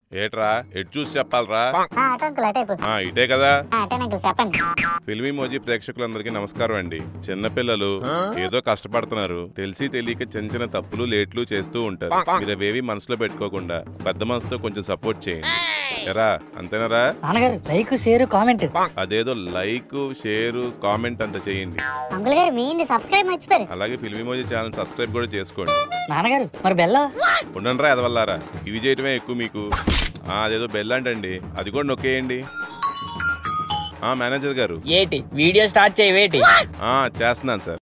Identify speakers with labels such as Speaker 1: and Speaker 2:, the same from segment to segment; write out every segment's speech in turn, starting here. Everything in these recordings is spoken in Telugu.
Speaker 1: ఏట్రా ఎటు చూసి చెప్పాలరా
Speaker 2: ఆ, అటు అంకుల్ అటైపు
Speaker 1: ఆ, ఇటే కదా
Speaker 2: అటేన అంకుల్ చెప్పండి
Speaker 1: ఫిల్మీ మోజీ ప్రేక్షకులందరికీ నమస్కారం అండి చిన్నపిల్లలు ఏదో కష్టపడుతున్నారు తెలిసి తెలియక చిన్న చిన్న తప్పులు లేట్లు చేస్తూ ఉంటారు మీరు అవేవి మనసులో పెట్టుకోకుండా పెద్ద మనసుతో కొంచెం సపోర్ట్ చేయండి ఎరా అంతేనరా
Speaker 3: నాన్నగారు లైక్ షేర్ కామెంట్
Speaker 1: అదేదో లైక్ షేర్ కామెంట్ అంత చేయండి
Speaker 2: అంకుల్ గారు మీ సబ్స్క్రైబ్ మర్చిపోయారు
Speaker 1: అలాగే ఫిల్మీ మోజీ ఛానల్ సబ్స్క్రైబ్ కూడా చేసుకోండి
Speaker 3: నాన్నగారు మరి బెల్ల
Speaker 1: ఉండండిరా ఎదవల్లారా ఇవి చేయటమే ఎక్కువ మీకు ఆ, అదేదో బెల్ అంటండి అది కూడా నొక్కేయండి ఆ మేనేజర్ గారు
Speaker 4: ఏటి వీడియో స్టార్ట్ చేయి వేటి
Speaker 1: ఆ చేస్తున్నాను సార్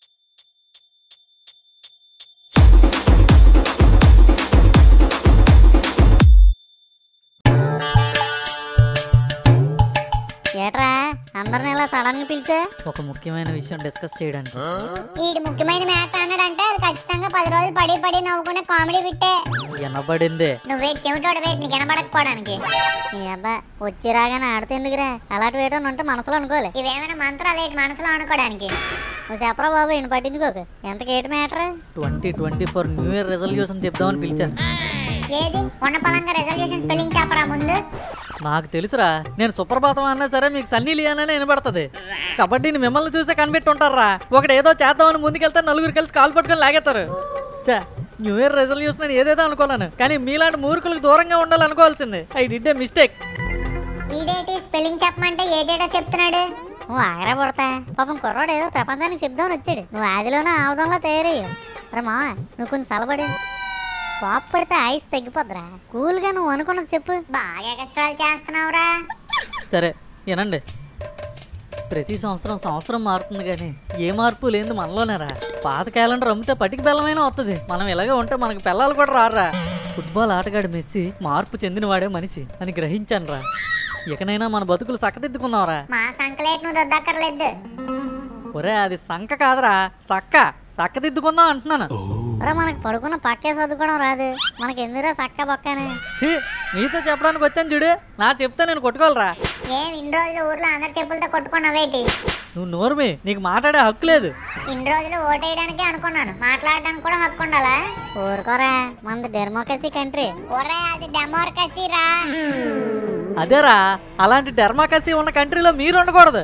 Speaker 2: ఏట్రా అందరిని ఇలా సడన్ గా పిలిచా
Speaker 3: ఒక ముఖ్యమైన విషయం డిస్కస్ చేయడానికి
Speaker 2: ఈ ముఖ్యమైన మ్యాటర్ అన్నాడంటే అది ఖచ్చితంగా పది రోజులు పడి పడి నవ్వుకునే కామెడీ బిట్టే
Speaker 3: వినబడిందే
Speaker 2: నువ్వు వెయిట్ చెవిటోడు వెయిట్ నీకు వినబడకపోవడానికి ఈ అబ్బా వచ్చి రాగానే ఆడుతేందుకురా అలాంటి వేయడం ఉంటే మనసులో అనుకోలే ఇవేమైనా మంత్రాలు ఏంటి మనసులో అనుకోవడానికి నువ్వు చెప్పరా బాబు ఈయన పట్టించుకోకు ఎంత కేటు matter
Speaker 3: twenty twenty four new year resolution చెప్దామని పిలిచాను
Speaker 2: ఏది ఉన్న పలంగా రెజల్యూషన్ స్పెల్లింగ్ చెప్పరా ముందు
Speaker 3: నాకు తెలుసురా నేను సుప్రభాతం అన్నా సరే మీకు సన్నీ లియాననే వినబడుతుంది కబడ్డీని మిమ్మల్ని చూసే కనిపెట్టి ఉంటారా ఒకటి ఏదో చేద్దామని ముందుకెళ్తే నలుగురు కలిసి కాలు పట్టుకొని లాగేస్తారు ఛే, న్యూ ఇయర్ రెజల్యూషన్ అని ఏదేదో అనుకున్నాను కానీ మీలాంటి మూర్ఖులకు దూరంగా ఉండాలనుకోవాల్సిందే ఐ డిడ్ ఏ మిస్టేక్
Speaker 2: ఈడేటి స్పెల్లింగ్ చెప్పమంటే ఏడేటో చెప్తున్నాడు నువ్వు ఆగరా పడతా పాపం కుర్రాడు ఏదో ప్రపంచానికి చెప్దామని వచ్చాడు నువ్వు ఆదిలోనే ఆవుదంలో తయారయ్యావు రే మావా నువ్వు కొంచెం సలబడి పాప పడితే ఐస్ తగ్గిపోద్దిరా కూల్గా నువ్వు అనుకున్నది చెప్పు బాగా కష్టాలు చేస్తున్నావురా
Speaker 3: సరే వినండి ప్రతి సంవత్సరం సంవత్సరం మారుతుంది కానీ ఏ మార్పు లేనిది మనలోనేరా పాత క్యాలెండర్ అమ్మితే పటికి బెల్లమైన వస్తుంది మనం ఇలాగే ఉంటే మనకు పిల్లలు కూడా రారా ఫుట్బాల్ ఆటగాడు మెస్సి మార్పు చెందినవాడే మనిషి అని గ్రహించాను రా ఇకనైనా మన బతుకులు చక్కదిద్దుకుందాంరా
Speaker 2: మా సంకలేట్ నువ్వు దొద్దక్కర్లేదు
Speaker 3: ఒరే అది సంక కాదురా సక్క చక్కదిద్దుకుందాం అంటున్నాను
Speaker 2: రా మనకు పడుకున్న పక్కే చదువుకోవడం రాదు మనకి ఎందుకురా సక్క పక్కనే
Speaker 3: ఛీ, నీతో చెప్పడానికి వచ్చాను చూడు నా చెప్తే నేను కొట్టుకోవాలరా
Speaker 2: ఏం ఇన్ని రోజులు ఊర్లో అందరి చెప్పులతో కొట్టుకున్నావేటి
Speaker 3: నువ్వు నోరుమి నీకు మాట్లాడే హక్కు లేదు
Speaker 2: ఇన్ని రోజులు ఓటేయడానికి అనుకున్నాను మాట్లాడడానికి కూడా హక్కు ఉండాలా ఊరుకోరా మనది డెమోక్రసీ కంట్రీ ఒరే అది డెమోక్రసీ రా
Speaker 3: అదేరా అలాంటి డెర్మాకసీ ఉన్న కంట్రీలో మీరు ఉండకూడదు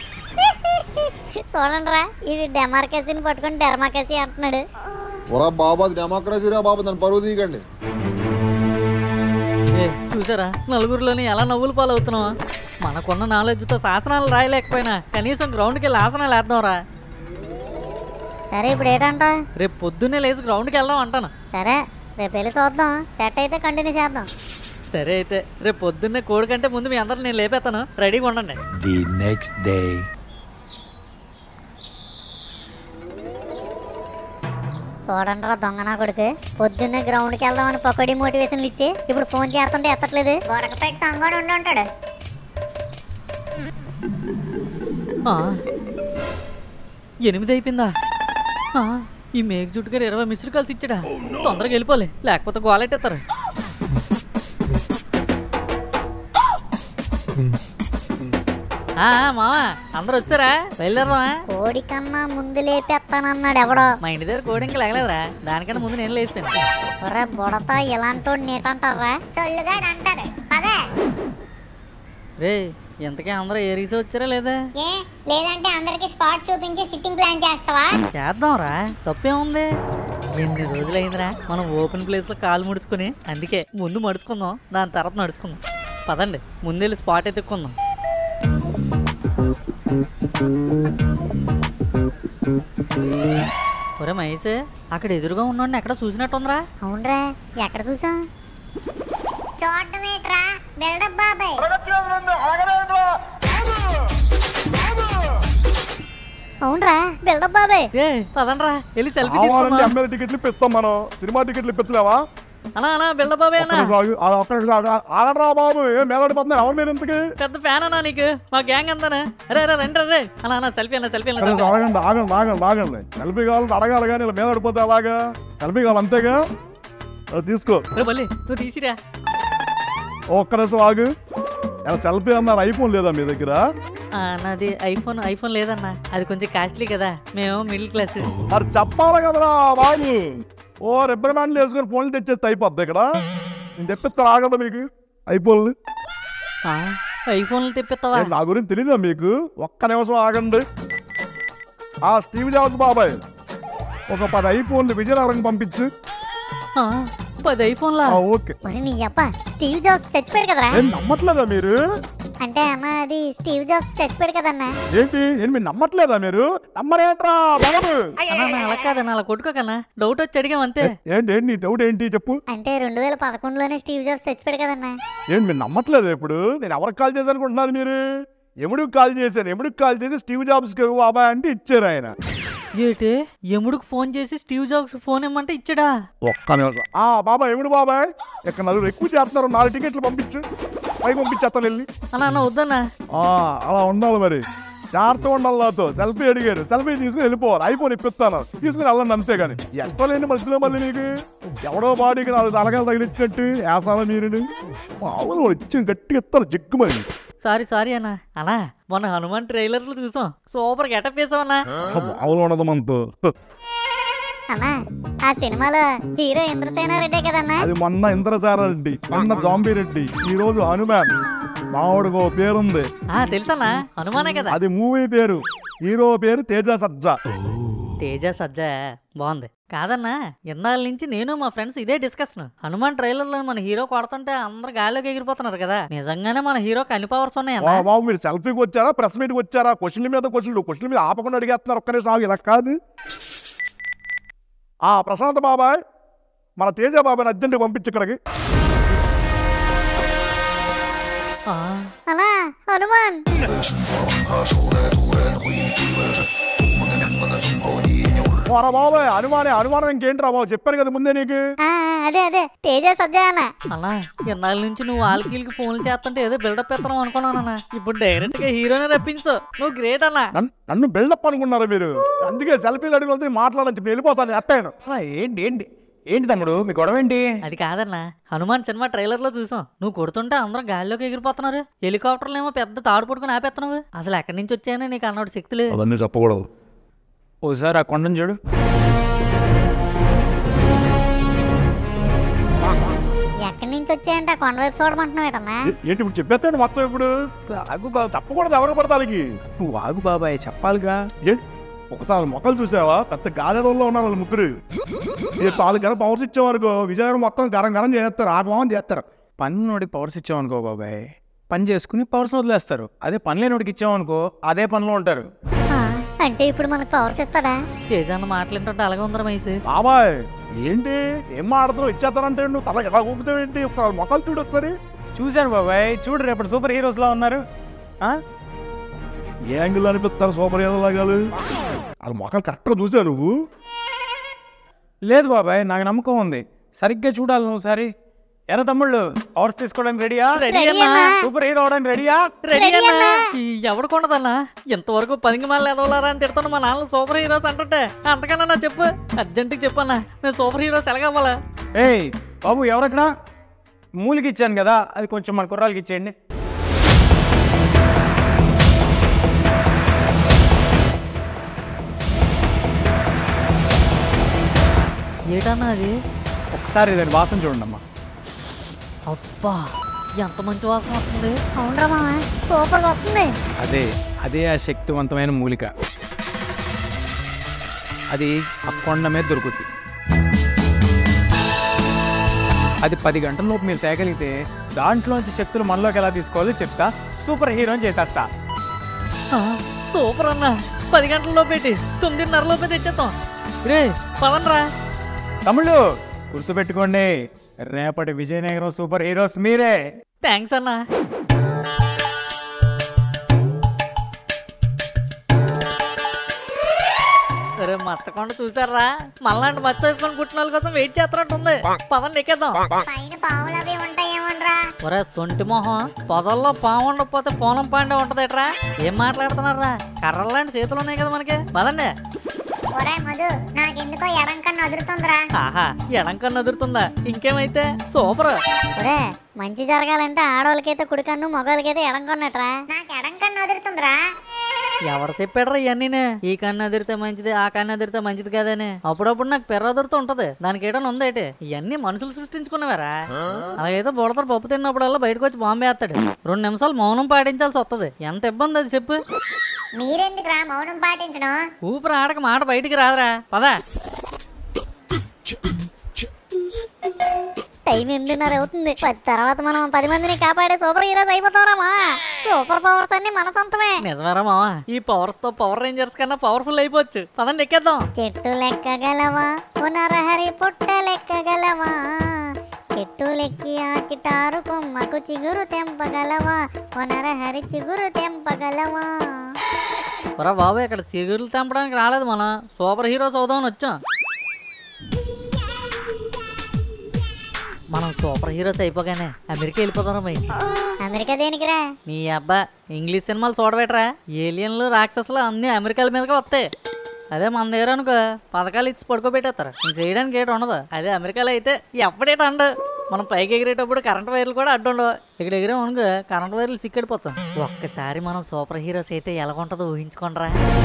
Speaker 2: చూడండి రా ఇది డెమోక్రసీని పట్టుకొని డెర్మాకసీ అంటున్నాడు
Speaker 5: ఒరా బాబు అది డెమోక్రసీ రా బాబు దాని పరువు తీయకండి
Speaker 3: ఏ చూసారా నలుగురిలోని ఎలా నవ్వులు పాలవుతున్నావా మనకున్న నాలెడ్జ్తో శాసనాలు రాయలేకపోయినా కనీసం గ్రౌండ్కి వెళ్ళి ఆసనాలు వేద్దాంరా
Speaker 2: సరే ఇప్పుడు ఏంటంట
Speaker 3: రేపు పొద్దున్నే లేచి గ్రౌండ్కి వెళ్దాం అంటాను
Speaker 2: సరే రేపు వెళ్ళి చూద్దాం సెట్ అయితే కంటిన్యూ చేద్దాం
Speaker 3: సరే అయితే రేపు పొద్దున్నే కోడి కంటే ముందు మీ అందరిని నేను లేపేస్తాను రెడీగా ఉండండి
Speaker 6: The next day.
Speaker 2: చూడండి రా దొంగ నా కొడుకు పొద్దున్నే గ్రౌండ్కి వెళ్దామని పకోడీ మోటివేషన్లు ఇచ్చి ఇప్పుడు ఫోన్ చేస్తుంటే ఎత్తట్లేదు గొడకపెట్టి దొంగడు ఉండి ఉంటాడు
Speaker 3: ఆ, ఎనిమిది అయిపోయిందా ఆ, ఈ మేఘ జుట్టు గారు ఇరవై మిస్డ్ కాల్స్ ఇచ్చాడా తొందరగా వెళ్ళిపోలే లేకపోతే గోలెట్టేస్తారు ఆ, మావా అందరు వచ్చారా బయలుదేరదామా
Speaker 2: కోడి కన్నా ముందు లేపేస్తానన్నాడు ఎవడో
Speaker 3: మా ఇంటి దగ్గర కోడి ఇంకా లేగలేదురా దానికన్నా ముందు నేను లేస్తాను
Speaker 2: ఒరే బుడత ఇలాంటి నీటంటారా సొల్లుగాడు అంటారు అదే
Speaker 3: రే ఇంతకీ అందరూ ఏరీస్ వచ్చారా లేదా
Speaker 2: ఏ లేదంటే అందరికి స్పాట్ చూపించి సిట్టింగ్ ప్లాన్ చేస్తావా
Speaker 3: చేద్దాంరా తప్పేముంది ఎన్ని రోజులైందిరా మనం ఓపెన్ ప్లేస్లో కాలు ముడుచుకుని అందుకే ముందు మడుచుకుందాం దాని తర్వాత నడుచుకుందాం పదండి ముందెళ్ళి స్పాట్ ఎత్తుక్కుందాం ఒరే మహేష్ అక్కడ ఎదురుగా ఉన్నోడిని ఎక్కడ చూసినట్టుందిరా
Speaker 2: అవునరా ఎక్కడ చూసాం చూడటం ఏంట్రా బిల్డప్ బాబాయ్ అవునరా బిల్డప్ బాబాయ్
Speaker 3: ఏ పదండ్రా వెళ్ళి సెల్ఫీ
Speaker 7: కావాలంటే
Speaker 3: తీసుకుందాం
Speaker 7: ఎమ్మెల్యే టికెట్లు ఇప్పిస్తాం మనం సినిమా టికెట్లు ఇప్పించలేవా
Speaker 3: అన్నా అన్నా బిల్డ బాబాయ్ అన్నా
Speaker 7: ఆగడరా బాబు ఏం మేలాడిపోతున్నారు ఎవరు మీరు ఇంతకి
Speaker 3: పెద్ద ఫ్యాన్ అన్నా నీకు మా గ్యాంగ్ అంతానే అరే అరే రండి రే అన్నా అన్న సెల్ఫీ అన్న సెల్ఫీ అన్న
Speaker 7: కనీసం ఆగండి ఆగండి ఆగండి ఆగండి సెల్ఫీ కావాలంటే అడగాలి కానీ ఇలా మేలాడిపోతే అలాగా సెల్ఫీ కావాలి అంతేగా అది తీసుకో
Speaker 3: రే మళ్ళీ నువ్వు తీసిరా
Speaker 7: ఒక్క నిమిషం ఆగు ఇలా సెల్ఫీ అన్నారు ఐఫోన్ లేదా మీ దగ్గర
Speaker 3: ఆ, నాది ఐఫోన్ ఐఫోన్ లేదన్నా అది కొంచెం కాస్ట్లీ కదా మేము మిడిల్ క్లాస్
Speaker 7: మరి చెప్పాలి కదరా బాబు ఓ రిబ్బర్ బ్యాండ్లు వేసుకొని ఫోన్లు తెచ్చేస్తే అయిపోద్ది ఇక్కడ నేను తెప్పిస్తాను ఆగండి మీకు ఐఫోన్లు
Speaker 3: ఆ, ఐఫోన్లు తెప్పిస్తావా
Speaker 7: ఏ, నా గురించి తెలీదా మీకు ఒక్క నిమిషం ఆగండి ఆ స్టీవ్ జాబ్స్ బాబాయ్ ఒక పది ఐఫోన్లు విజయనగరం పంపించు
Speaker 3: ఆ, పది ఐఫోన్లా
Speaker 7: ఆ, ఓకే
Speaker 2: మరి నీ అప్ప స్టీవ్ జాబ్స్ చచ్చిపోయాడు కదరా
Speaker 7: ఏం నమ్మట్లేదా మీరు
Speaker 2: అంటే అన్న అది స్టీవ్ జాబ్స్ చచ్చిపోయాడు కదన్నా
Speaker 7: ఏంటి ఏంటి మీరు నమ్మట్లేదా మీరు నమ్మరేంట్రా బాబు
Speaker 3: అన్నా, నా అలా కాదన్నా అలా కొట్టుకోకన్నా డౌట్ వచ్చి అడిగాం అంతే
Speaker 7: ఏంటి ఏంటి నీ డౌట్ ఏంటి చెప్పు
Speaker 2: అంటే రెండు వేల పదకొండులోనే స్టీవ్ జాబ్స్ చచ్చిపోయాడు కదన్నా
Speaker 7: ఏంటి మీరు నమ్మట్లేదు ఇప్పుడు నేను ఎవరికి కాల్ చేశాను అనుకుంటున్నారు మీరు ఎముడికి కాల్ చేశాను ఎముడికి కాల్ చేసి స్టీవ్ జాబ్స్ కి బాబాయ్ అంటే ఇచ్చారు ఆయన
Speaker 3: ఏటి ఎముడికి ఫోన్ చేసి స్టీవ్ జాబ్స్ ఫోన్ ఇమ్మంటే ఇచ్చాడా
Speaker 7: ఒక్క నిమిషం ఆ బాబాయ్ ఎముడు బాబాయ్ ఇక్కడ నలుగురు ఎక్కువ చేస్తున్నారు నాలుగు టికెట్లు పంపించు పైకి పంపించేస్తాను వెళ్ళి
Speaker 3: అన్నా అన్న వద్దన్నా
Speaker 7: ఆ, అలా ఉండాలి మరి జాగ్రత్త ఉండాలి నాతో సెల్ఫీ అడిగారు సెల్ఫీ తీసుకుని వెళ్ళిపోవాలి ఐఫోన్ ఇప్పిస్తాను తీసుకుని వెళ్ళండి అంతే కానీ ఎంత లేని మనుషులే మళ్ళీ నీకు ఎవడో బాడీకి నాలుగు తలకాయలు తగిలిచ్చినట్టు వేసాలా మీరు మామూలు వాడు ఇచ్చి గట్టిగా ఇస్తారు జిగ్గు మరి
Speaker 3: సారీ సారీ అన్నా అన్నా మొన్న హనుమాన్ ట్రైలర్లు చూసాం సూపర్ గెటప్ వేసామన్నా
Speaker 7: మామూలు ఉండదు మనతో
Speaker 2: అన్నా ఆ సినిమాలో హీరో ఇంద్రసేన రెడ్డే కదన్నా
Speaker 7: అది మొన్న ఇంద్రసార రెడ్డి మొన్న జాంబీ రెడ్డి ఈ రోజు హనుమాన్ మావాడికి ఓ పేరుంది
Speaker 3: ఆ తెలుసన్నా హనుమానే కదా
Speaker 7: అది మూవీ పేరు హీరో పేరు తేజ సజ్జా
Speaker 3: తేజ సజ్జ బాగుంది కాదన్నా ఇన్నాళ్ళ నుంచి నేను మా ఫ్రెండ్స్ ఇదే డిస్కషన్ హనుమాన్ ట్రైలర్ లో మన హీరో కొడుతుంటే అందరు గాలిలోకి ఎగిరిపోతున్నారు కదా నిజంగానే మన హీరోకి అన్ని పవర్స్
Speaker 7: వా
Speaker 3: ఉన్నాయన్నా
Speaker 7: బాబు మీరు సెల్ఫీకి వచ్చారా ప్రెస్ మీట్కి వచ్చారా క్వశ్చన్ల మీద క్వశ్చన్లు క్వశ్చన్ల మీద ఆపకుండా అడిగేస్తున్నారు ఒక్క నిమిషం ఆగు, ఇలా కాదు ఆ ప్రశాంత్ బాబాయ్ మన తేజ బాబాయ్ అర్జెంట్ పంపించు ఇక్కడికి
Speaker 3: ఆ,
Speaker 2: అలా హనుమాన్
Speaker 7: వరా బాబాయ్ అనుమానే అనుమానం ఇంకేంటి రా బాబు చెప్పాను కదా ముందే నీకు
Speaker 2: ఆ, అదే అదే తేజ సజ్జా అన్న
Speaker 3: అన్నా ఇన్నాళ్ళ నుంచి నువ్వు వాళ్ళకి ఫోన్లు చేస్తుంటే ఏదో బిల్డప్ ఎత్తనం అనుకున్నానన్నా ఇప్పుడు డైరెక్ట్ గా హీరోనే రప్పించు నువ్వు గ్రేట్ అన్నా
Speaker 7: నన్ను నన్ను బిల్డప్ అనుకున్నారా మీరు అందుకే సెల్ఫీలు అడిగి వెళ్తే మాట్లాడని చెప్పి వెళ్ళిపోతాను ఎట్టాను
Speaker 6: ఆ, ఏంటి ఏంటి ఏంటి తమ్ముడు మీ గొడవ ఏంటి
Speaker 3: అది కాదన్నా హనుమాన్ సినిమా ట్రైలర్ లో చూసాం నువ్వు కొడుతుంటే అందరం గాల్లోకి ఎగిరిపోతున్నారు హెలికాప్టర్లు ఏమో పెద్ద తాడు పట్టుకుని ఆపేస్తున్నావు అసలు ఎక్కడి నుంచి వచ్చాయని నీకు అన్నాడు శక్తులు
Speaker 7: అవన్నీ చెప్పకూడదు
Speaker 6: ఓసారి ఆ కొండను చూడు
Speaker 2: ఎక్కడి నుంచి వచ్చాయంటే ఆ కొండ వైపు చూడమంటున్నావు ఏంటన్నా
Speaker 7: ఏ- ఏంటి ఇప్పుడు చెప్పేస్తాను మొత్తం ఇప్పుడు ఆగు బాబు, తప్పకూడదు ఎవరు పడతానికి
Speaker 6: నువ్వు ఆగు బాబాయ్ చెప్పాలిగా
Speaker 7: ఏంటి ఒకసారి మొక్కలు చూసావా పెద్ద గాలిలో ఉన్నారు వాళ్ళు ముగ్గురు ఈ నాలుగు గంటల పవర్స్ ఇచ్చేవారు విజయనగరం మొత్తం గరం గరం చేస్తారు ఆగమని చేస్తారు
Speaker 6: పనినోడికి పవర్స్ ఇచ్చామనుకో బాబాయ్ పని చేసుకుని పవర్స్ వదిలేస్తారు అదే పని లేనోడికి ఇచ్చామనుకో అదే పనిలో ఉంటారు
Speaker 2: ఆ, అంటే ఇప్పుడు మనకు పవర్స్ ఇస్తాడా
Speaker 3: తేజ అన్న మాట్లాడుతుంటే అలాగే ఉందరా మైసు
Speaker 7: బాబాయ్ ఏంటి ఏం మాడుతున్నావు ఇచ్చేస్తానంటే నువ్వు తల ఎలా ఊపుతావు ఏంటి ఒకసారి మొక్కలు చూడు ఒకసారి
Speaker 6: చూశాను బాబాయ్ చూడు రేపటి సూపర్ హీరోస్ లా ఉన్నారు ఆ?
Speaker 7: ఏ యాంగిల్ అనిపిస్తారు సూపర్ హీరో లాగాలు అది మొక్కలు కరెక్ట్గా చూసావు నువ్వు
Speaker 6: లేదు బాబాయ్ నాకు నమ్మకం ఉంది సరిగ్గా చూడాలి నువ్వు సరి ఎరా తమ్ముళ్ళు పవర్స్ తీసుకోవడానికి రెడీయా
Speaker 3: రెడీ
Speaker 2: రెడీ
Speaker 3: అన్నా
Speaker 2: అన్నా.
Speaker 6: సూపర్ హీరో అవడానికి రెడీయా
Speaker 3: రెడీ
Speaker 2: రెడీ
Speaker 3: అన్నా
Speaker 2: అన్నా.
Speaker 3: ఈ ఎవడు కొండదన్నా ఇంతవరకు పనికి మళ్ళీ ఎదవలారా అని తిడుతున్న మా నాన్న సూపర్ హీరోస్ అంటుంటే అంతకన్నా నా చెప్పు అర్జెంటుగా చెప్పన్నా మేము సూపర్ హీరోస్ ఎలాగవ్వాలా
Speaker 6: ఏయ్ బాబు ఎవరక్కడ మూలికి ఇచ్చాను కదా అది కొంచెం మన కుర్రాలకి ఇచ్చేయండి
Speaker 3: ఏటన్నా అది
Speaker 6: ఒకసారి దాని వాసన చూడండి అమ్మా
Speaker 3: అబ్బా ఎంత మంచి వాసన వస్తుంది
Speaker 2: అవునరా మామ సూపర్ వస్తుంది
Speaker 6: అదే అదే ఆ శక్తివంతమైన మూలిక అది ఆ కొండ మీద దొరుకుద్ది అది పది గంటలలోపు మీరు తేగలిగితే దాంట్లోంచి శక్తులు మనలోకి ఎలా తీసుకోవాలో చెప్తా సూపర్ హీరోని చేసేస్తా
Speaker 3: ఆ, సూపర్ అన్న పది గంటల్లో పెట్టి తొమ్మిదిన్నరలో పెట్టి తెచ్చేస్తాం రే పదండ్రా
Speaker 6: తమ్ముళ్ళు గుర్తుపెట్టుకోండి రేపటి విజయనగరం సూపర్ హీరోస్ మీరే
Speaker 3: థ్యాంక్స్ అన్నా అరే మచ్చకొండ చూసారా మళ్ళాంటి మచ్చ వేసుకొని పుట్టిన వాళ్ళ కోసం వెయిట్ చేస్తున్నట్టు ఉంది పదండి ఎక్కేద్దాం
Speaker 2: పైన పావులు అవి ఉంటాయేమోనరా
Speaker 3: ఒరే సొంటి మొహం పొదల్లో పాము ఉండకపోతే పోనం పాండే ఉంటదేట్రా ఏం మాట్లాడుతున్నారా కర్రలాంటి చేతులు ఉన్నాయి కదా మనకి పదండి
Speaker 2: ఒరే మధు నాకెందుకో ఎడం కన్ను అదురుతుందిరా
Speaker 3: ఆహా ఎడంకన్ను ఎదురుతుందా ఇంకేమైతే సూపర్
Speaker 2: ఒరే మంచి జరగాలంటే ఆడవాళ్ళకైతే కుడి కన్ను మగవాళ్ళకైతే ఎడం కన్నట్రా నాకు ఎడం కన్ను అదురుతుందిరా
Speaker 3: ఎవరు చెప్పాడరా ఇవన్నీనే ఈ కన్ను అదిరితే మంచిది ఆ కన్ను అదిరితే మంచిది కదని అప్పుడప్పుడు నాకు పెర్ర అదురుతూ ఉంటది దానికి ఏటని ఉందేటి ఇవన్నీ మనుషులు సృష్టించుకున్నవారా అలాగైతే బుడతలు పప్పు తిన్నప్పుడల్లా బయటకు వచ్చి బాంబే వేస్తాడు రెండు నిమిషాలు మౌనం పాటించాల్సి వస్తుంది ఎంత ఇబ్బంది అది చెప్పు
Speaker 2: మీరెందుకురా మౌనం పాటించడం
Speaker 3: ఊపిరి ఆడక మాట బయటికి రాదురా పదా
Speaker 2: టైం ఎనిమిదిన్నర అవుతుంది పది తర్వాత మనం పది మందిని కాపాడే సూపర్ హీరోస్ అయిపోతామా సూపర్ పవర్స్ అన్ని మన సొంతమే
Speaker 3: నిజమేరా మావా ఈ పవర్స్ తో పవర్ రేంజర్స్ కన్నా పవర్ఫుల్ అయిపోవచ్చు పదండి ఎక్కేద్దాం
Speaker 2: చెట్టు లెక్కగలవా పునరహరి పుట్ట లెక్కగలవా చెట్టు లెక్కి ఆ చిటారు కొమ్మకు చిగురు తెంపగలవా పునరహరి చిగురు తెంపగలవా
Speaker 3: ఒరా బాబు ఇక్కడ సిగురులు తెంపడానికి రాలేదు మనం సూపర్ హీరోస్ అవుదామని వచ్చాం మనం సూపర్ హీరోస్ అయిపోగానే అమెరికా వెళ్ళిపోతాం మైసి
Speaker 2: అమెరికా దేనికిరా
Speaker 3: నీ అబ్బా ఇంగ్లీష్ సినిమాలు చూడబెట్టరా ఏలియన్లు రాక్షసులు అన్ని అమెరికాల మీదకి వస్తాయి అదే మన దగ్గర అనుకో పథకాలు ఇచ్చి పడుకోబెట్టేస్తారు ఇంక చేయడానికి ఏటి ఉండదు అదే అమెరికాలో అయితే ఎప్పుడేట అండు మనం పైకి ఎగిరేటప్పుడు కరెంట్ వైర్లు కూడా అడ్డు ఉండవు ఇక్కడ ఎగిరే అనుకో కరెంట్ వైర్లు చిక్కడిపోతాం ఒక్కసారి మనం సూపర్ హీరోస్ అయితే ఎలాగుంటుందో ఊహించుకోండిరా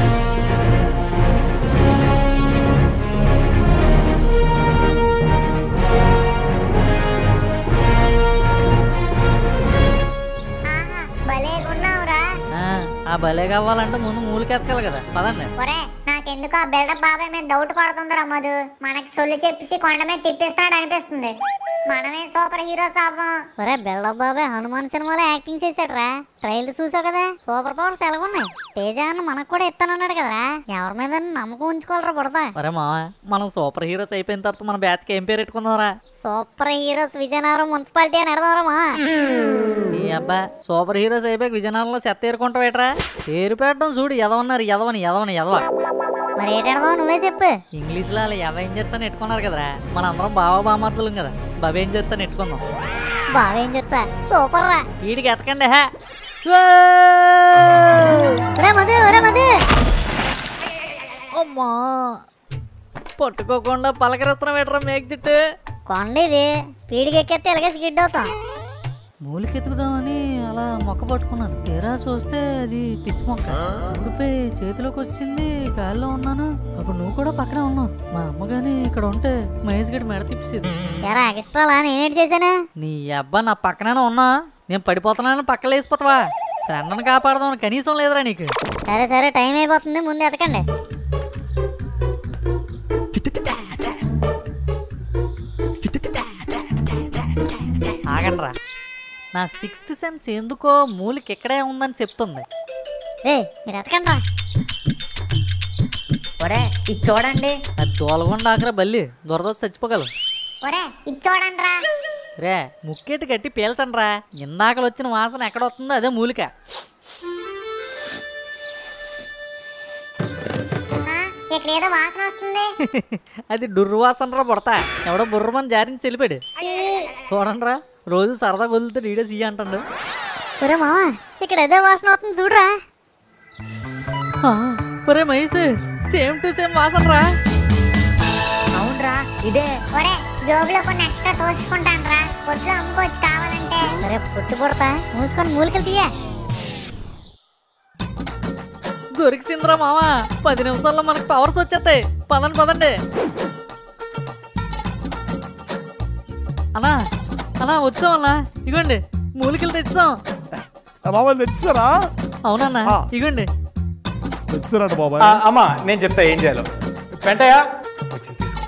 Speaker 2: ఆహా భలే ఉన్నావురా
Speaker 3: ఆ, ఆ భలే కావాలంటే ముందు మూలికెత్తాలి కదా పదండి
Speaker 2: ఒరే నాకెందుకో ఆ బిల్డప్ బాబాయ్ మీద డౌట్ పడుతుందిరా మధు మనకి సొల్లు చెప్పేసి కొండ మీద తిప్పిస్తాడు అనిపిస్తుంది మనమే సూపర్ హీరోస్ అవ్వం ఒరే బిల్డప్ బాబాయ్ హనుమాన్ సినిమాలో యాక్టింగ్ చేశాడురా ట్రైల్ చూసావు కదా సూపర్ పవర్స్ ఎలాగున్నాయి తేజ అన్న మనకు కూడా ఇస్తానన్నాడు కదరా ఎవరి మీద నమ్మకం ఉంచుకోవాలరా బుడతా
Speaker 3: మరే మా మనం సూపర్ హీరోస్ అయిపోయిన తర్వాత మన బ్యాచ్కి ఏం పేరు పెట్టుకుందాంరా
Speaker 2: సూపర్ హీరోస్ విజయనగరం మున్సిపాలిటీ అని ఎడదామా
Speaker 3: ఈ అబ్బా సూపర్ హీరోస్ అయిపోయి విజయనగరంలో చెత్త ఏరుకుంటావు ఏట్రా పేరు పెట్టడం చూడు ఎదవన్నారు ఎదవని ఎదవని ఎదవ
Speaker 2: మరి ఏటెడదాం నువ్వే చెప్పు
Speaker 3: ఇంగ్లీష్లో అలా ఎవెంజర్స్ అని ఎట్టుకున్నారు కదరా మన అందరం బావ బామర్దులం కదా బబేంజర్స్ అని ఎట్టుకుందాం
Speaker 2: బాగా ఏం చేస్తా సూపర్ రా
Speaker 3: వీడికి ఎతకండి హే
Speaker 2: ఒరే మధు ఒరే మధు
Speaker 3: అమ్మా పట్టుకోకుండా పలకరిస్తున్నాం ఏట్రా మేక్ చుట్టూ
Speaker 2: కొండ ఇది స్పీడ్కి ఎక్కేస్తే ఇలాగే స్కిడ్ అవుతాం
Speaker 3: మూలికెత్తుకుదామని అలా మొక్క పట్టుకున్నాను తీరా చూస్తే అది పిచ్చి మొక్క ఊడిపోయి చేతిలోకి వచ్చింది గాలిలో ఉన్నాను అప్పుడు నువ్వు కూడా పక్కనే ఉన్నావు మా అమ్మ గాని ఇక్కడ ఉంటే మహేష్ గడి మెడ తిప్పేది
Speaker 2: ఎరా ఎక్స్ట్రాలా నేనేటి చేశాను
Speaker 3: నీ అబ్బా నా పక్కనే ఉన్నా నేను పడిపోతున్నానని పక్కన లేచిపోతావా ఫ్రెండ్ని కాపాడదామని కనీసం లేదురా నీకు
Speaker 2: సరే సరే టైం అయిపోతుంది ముందు ఎతకండి
Speaker 3: ఆగండ్రా నా సిక్స్త్ సెన్స్ ఎందుకో మూలికి ఇక్కడే ఉందని చెప్తుంది
Speaker 2: రే మీరు ఎతకండి రా
Speaker 8: ఒరే ఇది చూడండి
Speaker 3: అది దోలగొండ ఆకరా బల్లి దొరద చచ్చిపోగలవు
Speaker 2: ఒరే ఇది చూడండి రా
Speaker 3: రే ముక్కెట్టు కట్టి పీల్చండి రా ఇందాకలు వచ్చిన వాసన ఎక్కడ వస్తుందో అదే మూలిక
Speaker 2: ఇక్కడ ఏదో వాసన వస్తుంది
Speaker 3: అది డుర్రువాసన రా పుడతా ఎవడో బుర్రమని జారించి చెల్లిపాడు చూడండి రా రోజు సరదా వదిలితే ఈడే సీ అంటాడు
Speaker 2: ఒరే మావా ఇక్కడ ఏదో వాసన వస్తుంది చూడరా
Speaker 3: ఆ, ఒరే మహేష్ సేమ్ టు సేమ్ వాసన రా
Speaker 8: అవునరా ఇదే
Speaker 2: ఒరే జోబులో కొన్ని ఎక్స్ట్రా తోసుకుంటాను రా కొట్లో అమ్ముకోవచ్చు కావాలంటే ఒరే పుట్టు పుడతా మూసుకొని మూలికలు తీయ
Speaker 3: దొరికిసిందిరా మావా పది నిమిషాల్లో మనకు పవర్స్ వచ్చేస్తాయి పదండి పదండి అన్నా అన్నా వచ్చామన్నా ఇగోండి మూలికలు తెచ్చాం
Speaker 7: బాబాయ్ తెచ్చారా
Speaker 3: అవునన్నా
Speaker 6: ఆ.
Speaker 3: ఇగోండి
Speaker 7: తెచ్చారట బాబాయ్
Speaker 6: ఆ, అమ్మా నేను చెప్తా ఏం చేయాలో వెంటయ్య వచ్చింది తీసుకో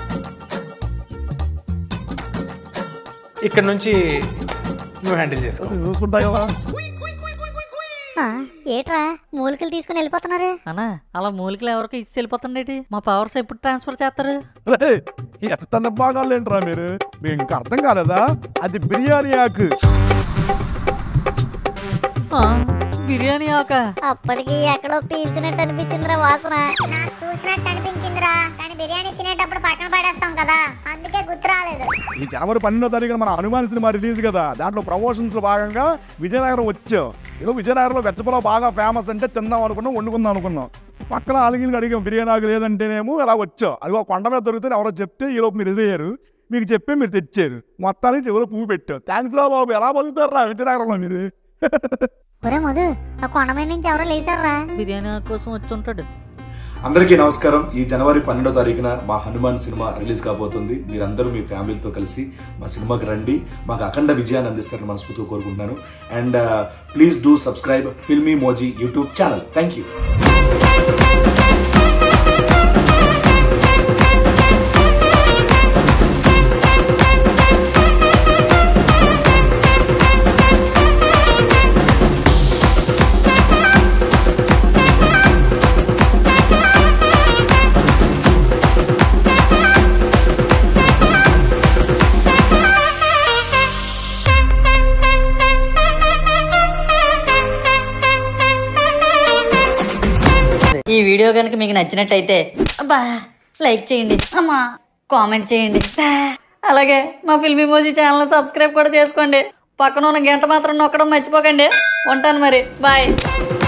Speaker 6: ఇక్కడ నుంచి నువ్వు హ్యాండిల్ చేసుకో
Speaker 7: చూసుకుంటా కదా
Speaker 2: ఆ, ఏట్రా మూలికలు తీసుకుని వెళ్ళిపోతున్నారు
Speaker 3: అన్నా అలా మూలికలు ఎవరికి ఇచ్చి వెళ్ళిపోతుండేటి మా పవర్స్ ఎప్పుడు ట్రాన్స్ఫర్ చేస్తారు
Speaker 7: రే ఎంత బాగాలు ఏంట్రా మీరు మీకు ఇంకా అర్థం కాలేదా అది బిర్యానీ ఆకు
Speaker 3: ఆ, బిర్యానీ ఆక
Speaker 2: అప్పటికి ఎక్కడో పీల్చినట్టు అనిపించిందిరా వాసన నాకు చూసినట్టు అనిపించిందిరా కానీ బిర్యానీ తినేటప్పుడు పక్కన పడేస్తాం కదా అందుకే గుర్తు రాలేదు
Speaker 7: ఈ జనవరి పన్నెండో తారీఖున మన హనుమాన్ సినిమా రిలీజ్ కదా దాంట్లో ప్రమోషన్స్ భాగంగా విజయనగరం వచ్చాం ఏదో విజయనగరంలో వెచ్చపలావ్ బాగా ఫేమస్ అంటే తిందాం అనుకున్నాం వండుకుందాం అనుకున్నాం పక్కన ఆలుగిలిని అడిగాం బిర్యానీ ఆకు లేదంటేనేమో అలా వచ్చాం అది ఒక కొండ మీద దొరికితే ఎవరో చెప్తే ఈ లోపు మీరు ఎదురయ్యారు మీకు చెప్పి మీరు తెచ్చారు మొత్తానికి చివరి పువ్వు పెట్టాం థ్యాంక్స్ రా బాబు ఎలా బతుకుతారు రా విజయనగరంలో మీరు
Speaker 2: ఒరే మధు ఆ కొండ మీద నుంచి ఎవరో లేచారా
Speaker 3: బిర్యానీ కోసం వచ్చి ఉంటాడు
Speaker 9: అందరికీ నమస్కారం ఈ జనవరి పన్నెండో తారీఖున మా హనుమాన్ సినిమా రిలీజ్ కాబోతుంది మీరందరూ మీ ఫ్యామిలీతో కలిసి మా సినిమాకి రండి మాకు అఖండ విజయాన్ని అందిస్తారని మనస్ఫూర్తిగా కోరుకుంటున్నాను and please do subscribe Filmy Moji YouTube channel thank you
Speaker 10: ఈ వీడియో కనుక మీకు నచ్చినట్టయితే అబ్బా లైక్ చేయండి అమ్మా కామెంట్ చేయండి బా. అలాగే మా ఫిల్మీ మోజీ ఛానల్ సబ్స్క్రైబ్ కూడా చేసుకోండి పక్కన ఉన్న గంట మాత్రం నొక్కడం మర్చిపోకండి ఉంటాను మరి బాయ్